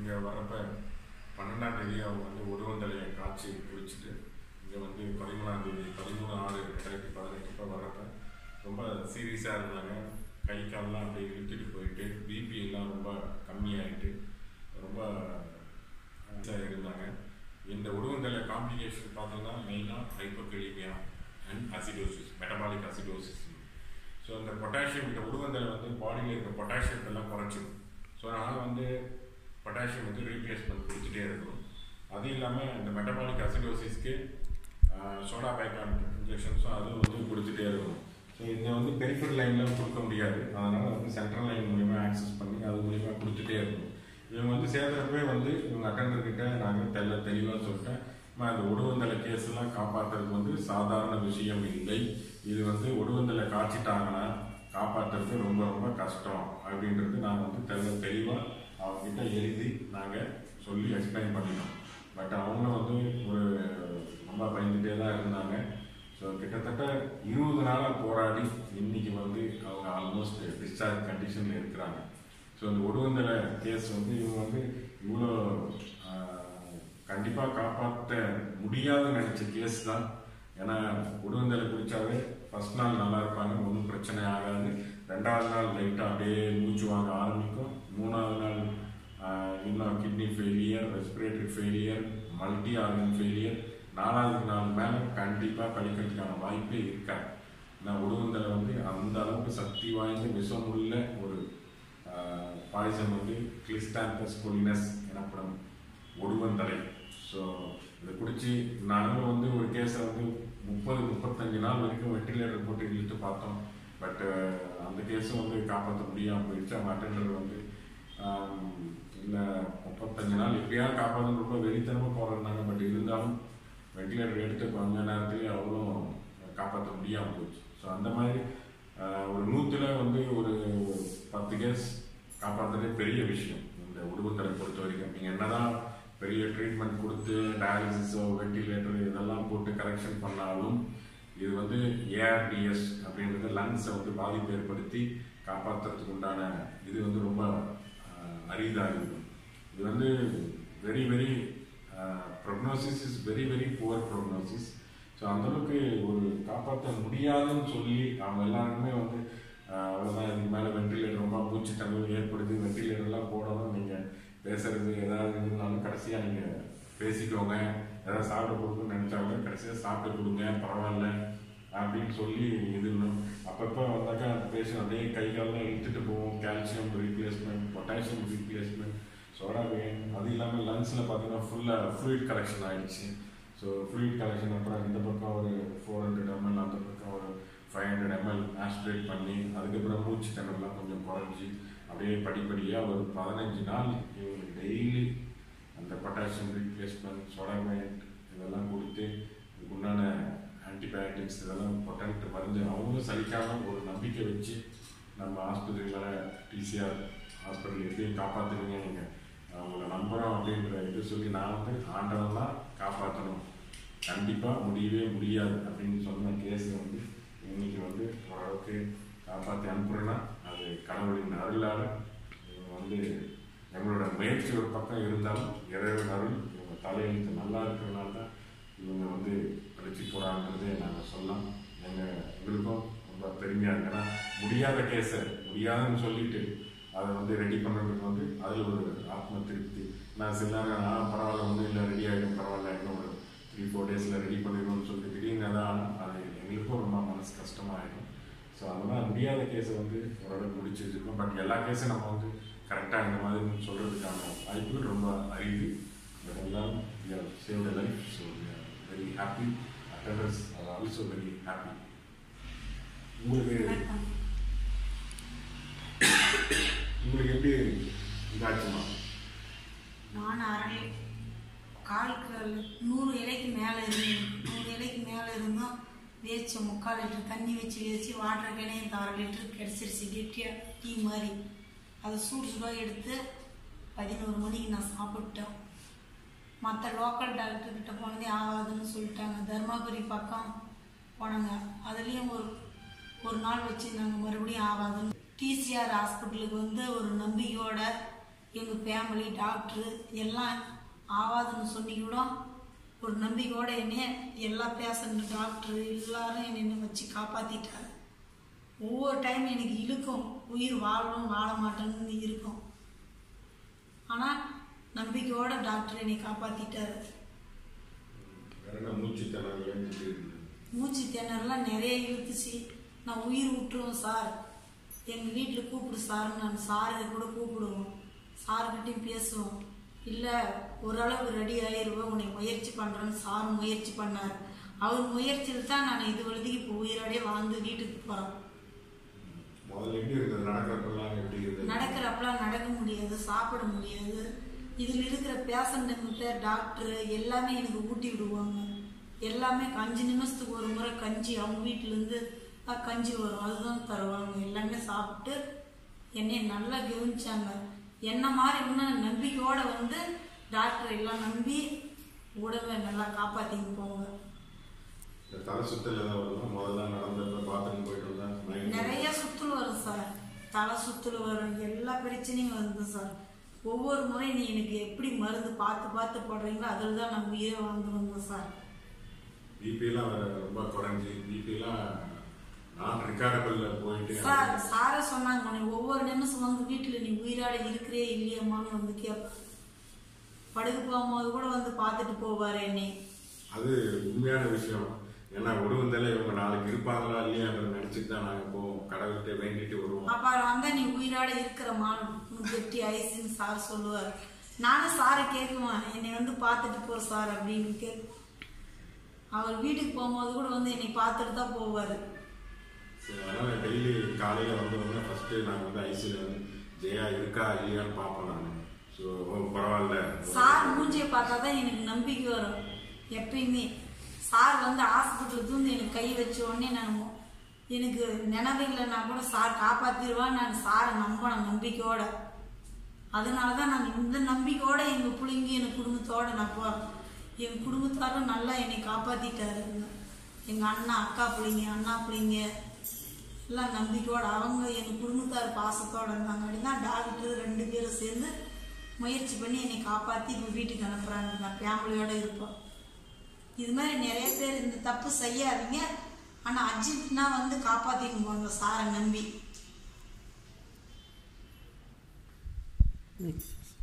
இங்கே வரப்ப பன்னெண்டாம் தேதி அவங்க வந்து ஒருவந்தலையை காய்ச்சி குடிச்சிட்டு இங்கே வந்து பதிமூணாம் தேதி பதிமூணு ஆறு ரெண்டாயிரத்தி பதினெட்டு வரப்ப ரொம்ப சீரியஸாக இருந்தாங்க கை கால்லாம் அப்படியே இழுத்துட்டு போயிட்டு பிபி எல்லாம் ரொம்ப கம்மியாயிட்டு ரொம்ப இதாக இருந்தாங்க இந்த உருவந்தலை காம்ப்ளிகேஷன் பார்த்தீங்கன்னா மெயினாக hypokalemia and acidosis metabolic acidosis so இந்த பொட்டாசியம் இந்த உருவந்தலை வந்து பாடியில் இருக்க பொட்டாசியம் எல்லாம் குறைச்சிடும் ஸோ அதனால் வந்து பொட்டாசியம் வந்து ரீப்ளேஸ்மெண்ட் கொடுத்துட்டே இருக்கணும் அது இல்லாமல் இந்த மெட்டபாலிக் அசிடோசிஸ்க்கு சோடா பைக்கான் இன்ஜெக்ஷன்ஸும் அதுவும் வந்து கொடுத்துட்டே இருக்கணும் ஸோ இதை வந்து பெரிஃபரல் லைனில் கொடுக்க முடியாது அதனால் வந்து சென்ட்ரல் லைன் மூலிமா ஆக்சஸ் பண்ணி அது மூலிமா கொடுத்துட்டே இருக்கணும் இவங்க வந்து சேர்ந்தப்பவே வந்து இவங்க அட்டண்டர்கிட்ட நாங்கள் தெல்ல தெளிவாக சொல்லிட்டேன் அம்மா, இந்த ஒடுவந்தலை கேஸ்லாம் காப்பாற்றுறது வந்து சாதாரண விஷயம் இல்லை இது வந்து ஒடுவந்தலை காய்ச்சிட்டாங்கன்னா காப்பாற்றுறது ரொம்ப ரொம்ப கஷ்டம் அப்படின்றது நான் வந்து தெல்ல தெளிவாக அவங்ககிட்ட எழுதி நாங்கள் சொல்லி எக்ஸ்பிளைன் பண்ணிட்டோம் பட் அவங்களும் வந்து ஒரு ரொம்ப பயந்துட்டே தான் இருந்தாங்க ஸோ கிட்டத்தட்ட இருபது நாளாக போராடி இன்னைக்கு வந்து அவங்க ஆல்மோஸ்ட் டிஸ்சார்ஜ் கண்டிஷனில் இருக்கிறாங்க ஸோ இந்த ஒடுவந்தலை கேஸ் வந்து இவங்க வந்து இவ்வளோ கண்டிப்பாக காப்பாற்ற முடியாதுன்னு நினச்ச கேஸ் தான் ஏன்னா ஒடுவந்தலை குடிச்சாவே ஃபர்ஸ்ட் நாள் நல்லா இருப்பாங்க ஒன்றும் பிரச்சனை ஆகாது ரெண்டாவது நாள் லைட்டாக அப்படியே மூச்சு வாங்க ஆரம்பிக்கும் மூணாவது நாள் ஆஹ், இன்னும் kidney failure respiratory failure multi organ failure நாலாவது நாள் மேலே கண்டிப்பாக படிக்கிறதுக்கான வாய்ப்பே இருக்காது நான் உருவந்தலை வந்து அந்த அளவுக்கு சக்தி வாய்ந்த விஷமுள்ள ஒரு பாய்சன் வந்து கிளிஸ்டாந்தஸ் கொலினஸ் எனப்படும் ஒடுவந்தலை ஸோ இதை குடிச்சு நாங்களும் வந்து ஒரு கேஸை வந்து முப்பது முப்பத்தஞ்சு நாள் வரைக்கும் வெட்டிலேட்டர் போட்டு இழுத்து பார்த்தோம் பட் அந்த கேஸும் வந்து காப்பாற்ற முடியாமல் போயிடுச்சு அவங்க அட்டெண்டர் வந்து இல்லை முப்பத்தஞ்சு நாள் எப்படியாவது காப்பாற்ற ரொம்ப வெறித்தனமாக போகிறதுனாங்க பட் இருந்தாலும் வெண்டிலேட்டர் எடுத்து கொஞ்ச நேரத்துலேயே அவரும் காப்பாற்ற முடியாமல் போச்சு ஸோ அந்த மாதிரி ஆஹ், ஒரு நூற்றுல வந்து ஒரு பத்து கேஸ் காப்பாற்றுறதே பெரிய விஷயம் இந்த உடுவத்தலை பொறுத்த வரைக்கும் நீங்கள் என்னதான் பெரிய ட்ரீட்மெண்ட் கொடுத்து டயாலிசிஸோ வெண்டிலேட்டர் இதெல்லாம் போட்டு கரெக்ஷன் பண்ணாலும் இது வந்து ஏஆர்டிஎஸ் அப்படின்றது லங்ஸை வந்து பாதிப்பு ஏற்படுத்தி காப்பாற்றுறதுக்கு உண்டான இது வந்து ரொம்ப ஆஹ், அரிதாக இருக்கும் இது வந்து very very prognosis is very very poor prognosis so அந்தளவுக்கு ஒரு காப்பாற்ற முடியாதுன்னு சொல்லி அவங்க எல்லாருமே வந்து ஆஹ், அவ்வளவுதான் இதுக்கு மேலே வென்டிலேட்டர் ரொம்ப மூச்சு தண்ணீர் ஏற்படுது வென்டிலேட்டர்லாம் போடணும் நீங்கள் பேசுறது ஏதாவது இருந்தாலும் கடைசியாக நீங்கள் பேசிக்கோங்க ஏதாவது சாப்பிட கொடுக்கணும்னு நினச்சாங்க கடைசியாக சாப்பிட்டு கொடுங்க பரவாயில்ல அப்படின்னு சொல்லி இது இன்னும் அப்பப்போ வந்தாக்கா அந்த பேஷண்ட் அப்படியே கை காலெல்லாம் இழுத்துட்டு போவோம் calcium replacement potassium replacement soda வேன் அது இல்லாமல் லங்ஸில் பார்த்தீங்கன்னா ஃபுல்லாக ஃப்ளூயிட் கலெக்ஷன் ஆயிடுச்சு ஸோ ஃப்ளூயிட் கலெக்ஷன் அப்புறம் இந்த பக்கம் ஒரு ஃபோர் ஹண்ட்ரட் எம்எல் அந்த பக்கம் ஒரு ஃபைவ் ஹண்ட்ரட் எம்எல் ஆஸ்பிரேட் பண்ணி அதுக்கப்புறம் மூச்சு திணறலாம் கொஞ்சம் குறைஞ்சி அப்படியே படிப்படியாக ஒரு பதினஞ்சு நாள் இவங்களுக்கு டெய்லி அந்த பொட்டாசியம் ரீப்ளேஸ்மெண்ட் சோடாமேட் இதெல்லாம் கொடுத்து இதுக்கு உண்டான ஆன்டிபயோட்டிக்ஸ் இதெல்லாம் பொட்டன்ட் மருந்து அவங்களும் சலிக்காமல் ஒரு நம்பிக்கை வச்சு நம்ம ஆஸ்பத்திரியில் டிசிஆர் ஹாஸ்பிட்டல் எப்படியும் காப்பாற்றுவீங்க நீங்கள் அவங்கள நம்புகிறோம் அப்படின்ற இது சொல்லி நான் வந்து ஆண்டவன் தான் காப்பாற்றணும் கண்டிப்பாக முடியவே முடியாது அப்படின்னு சொன்ன கேஸ் வந்து இன்னைக்கு வந்து ஓரளவுக்கு காப்பாற்றி அனுப்புறேன்னா அது கடவுளின் அருளால் இவங்க வந்து எங்களோட முயற்சி ஒரு பக்கம் இருந்தாலும் இறைவன் அருள் இவங்க தலையெழுத்து நல்லா இருக்கிறனால தான் இவங்க வந்து படிச்சு போகிறாங்கன்றதே நாங்கள் சொல்லலாம் எங்கள் எங்களுக்கும் ரொம்ப பெருமையாக இருக்கு ஏன்னா முடியாத கேஸை முடியாதுன்னு சொல்லிட்டு அதை வந்து ரெடி பண்ணுறதுக்கு வந்து அதில் ஒரு ஆத்ம திருப்தி நான் சில நேரம் நான் பரவாயில்ல ஒன்றும் இல்லை ரெடி ஆகிடும் பரவாயில்ல இன்னும் ஒரு த்ரீ ஃபோர் டேஸில் ரெடி பண்ணிடணும்னு சொல்லிட்டு திடீர்னு தான் அது எங்களுக்கும் ரொம்ப மனசு கஷ்டமாயிடும் ஸோ அதெல்லாம் முடியாத கேஸை வந்து ஓரளவுக்கு முடிச்சு வச்சிருக்கோம் பட் எல்லா கேஸும் நம்ம வந்து கரெக்டாக இந்த மாதிரி சொல்கிறதுக்கான வாய்ப்பு ரொம்ப அரிது பட் எல்லாம் save the life so very happy attenders are also very happy உங்களுக்கு வணக்கம் உங்களுக்கு எப்படி இதாச்சுமா நான் அரை காலுக்கு நூறு இலைக்கு மேலே இருந்தேன் நூறு இலைக்கு மேலே இருந்தும் வேச்சு முக்கால் லிட்டர் தண்ணி வச்சு வச்சு வாட்டர் கிணையும் இந்த அரை லிட்டர் கிடச்சிருச்சு கெட்டியாக டீ மாதிரி அதை சூடு சூடாக எடுத்து பதினோரு மணிக்கு நான் சாப்பிட்டேன் மற்ற லோக்கல் டாக்டர்கிட்ட போனதே ஆகாதுன்னு சொல்லிட்டாங்க தர்மபுரி பக்கம் போனாங்க அதுலேயும் ஒரு ஒரு நாள் வச்சு நாங்கள் மறுபடியும் ஆகாதுன்னு டிசிஆர் ஹாஸ்பிட்டலுக்கு வந்து ஒரு நம்பிக்கையோட எங்கள் ஃபேமிலி டாக்டரு எல்லாம் ஆவாதுன்னு சொன்னி கூட ஒரு நம்பிக்கையோட என்னைய எல்லா பேஷண்ட் டாக்டரு எல்லாரும் என்னை வச்சு காப்பாற்றிட்டாரு ஒவ்வொரு டைம் எனக்கு இழுக்கும் உயிர் வாழணும் வாழ மாட்டேன்னு இருக்கும் ஆனால் நம்பிக்கையோட டாக்டர் என்னை காப்பாற்றிட்டாரு வேற என்ன மூச்சு திணறல் இருந்துட்டு இருந்தது மூச்சு திணறலாம் நிறைய இழுத்துச்சு நான் உயிர் விட்டுருவோம் சார் எங்கள் வீட்டில் கூப்பிடு சார் நான் சாரை கூட கூப்பிடுவோம் சார்கிட்டையும் பேசுவோம் இல்லை ஓரளவுக்கு ரெடி ஆயிடுவேன் உன்னை முயற்சி பண்ணுறேன்னு சார் முயற்சி பண்ணார் அவர் முயற்சியில் தான் நான் இது வரைக்கும் இப்போ உயிரோடே வாழ்ந்து வீட்டுக்கு போகிறோம் முதல்ல எப்படி இருந்தது நடக்கிறப்பெல்லாம் எப்படி இருந்தது நடக்கிறப்பெல்லாம் நடக்க முடியாது சாப்பிட முடியாது இதில் இருக்கிற பேஷண்ட்டுங்கிட்ட டாக்டரு எல்லாமே எனக்கு ஊட்டி விடுவாங்க எல்லாமே அஞ்சு நிமிஷத்துக்கு ஒரு முறை கஞ்சி அவங்க வீட்டிலேருந்து கஞ்சி வரும் அதுதான் தருவாங்க எல்லாமே சாப்பிட்டு என்னை நல்லா கவனிச்சாங்க என்ன மாதிரி இன்னும் நம்பிக்கையோட வந்து டாக்டர் எல்லாம் நம்பி உடம்பை நல்லா காப்பாற்றிங்க போங்க இந்த தலை சுத்தல் ஏதாவது வருமா முதல்ல நடந்தப்ப பாத்ரூம் போயிட்டு வந்தா மயங்கி- நிறைய சுத்தல் வரும் சார் தலை சுத்தல் வரும் எல்லா பிரச்சனையும் வருது சார் ஒவ்வொரு முறை நீ எனக்கு எப்படி மருந்து பார்த்து பார்த்து போடுறீங்களோ அதில் தான் நான் உயிரே வாழ்ந்து வந்தோம் சார் பிபிலாம் வேற ரொம்ப குறைஞ்சி பிபிலாம் நான் ரெக்கார்டபிள்ல போயிட்டு சார் சாரை சொன்னாங்க உன்னை ஒவ்வொரு நிமிஷம் வந்து வீட்டில் நீ உயிரோட இருக்கிறே இல்லையம்மான்னு வந்து கேட்பேன் படுக்க போகும்போது கூட வந்து பார்த்துட்டு போவார் என்னை அது உண்மையான விஷயம் ஏன்னா உடவுந்தல இவங்க நாளைக்கு இருப்பாங்களா இல்லையான்றத நினைச்சிட்டு தான் நாங்க போவோம் கடவுள்கிட்ட வேண்டிட்டு வருவோம் அப்புறம் வந்தா நீ உயிரோட இருக்கிறமான்னு கெட்டி ஐசின்னு சார் சொல்லுவார் நானும் சாரை கேட்குவேன் என்னை வந்து பார்த்துட்டு போ சார் அப்படின்னு கேட்கும் அவர் வீட்டுக்கு போகும்போது கூட வந்து என்னை பார்த்துட்டு தான் போவார் சரி, அதனால டெய்லி காலையில வந்த உடனே ஃபர்ஸ்ட் நாங்க வந்து ஐசியில் வந்து ஜெயா இருக்கா இல்லையான்னு பார்ப்போம் நாங்க ஸோ பரவாயில்ல சார் மூஞ்சியை பார்த்தா தான் எனக்கு நம்பிக்கை வரும் எப்பயுமே சார் வந்து ஹாஸ்பிட்டல் தூந்து எனக்கு கை வச்ச உடனே நான் மு- எனக்கு நினைவு இல்லைன்னா கூட சார் காப்பாத்திடுவான்னு நான் சாரை நம்பினேன் நம்பிக்கையோட அதனால தான் நான் இந்த நம்பிக்கையோட எங்கள் பிள்ளைங்க என் குடும்பத்தோட நான் போகிறேன் என் குடும்பத்தாரும் நல்லா என்னை காப்பாற்றிட்டாரு எங்கள் அண்ணா அக்கா பிள்ளைங்க அண்ணா பிள்ளைங்க எல்லாம் நம்பிக்கையோட அவங்க என் குடும்பத்தார் பாசத்தோட இருந்தாங்க அப்படின்னா டாக்டர் ரெண்டு பேரும் சேர்ந்து முயற்சி பண்ணி என்னை காப்பாற்றி இப்போ வீட்டுக்கு அனுப்புகிறாங்க நான் ஃபேமிலியோட இருப்போம் இது மாதிரி நிறைய பேர் இந்த தப்பு செய்யாதீங்க ஆனால் அஜித்னா வந்து காப்பாற்றின்னு போங்க சாரை நம்பி Next.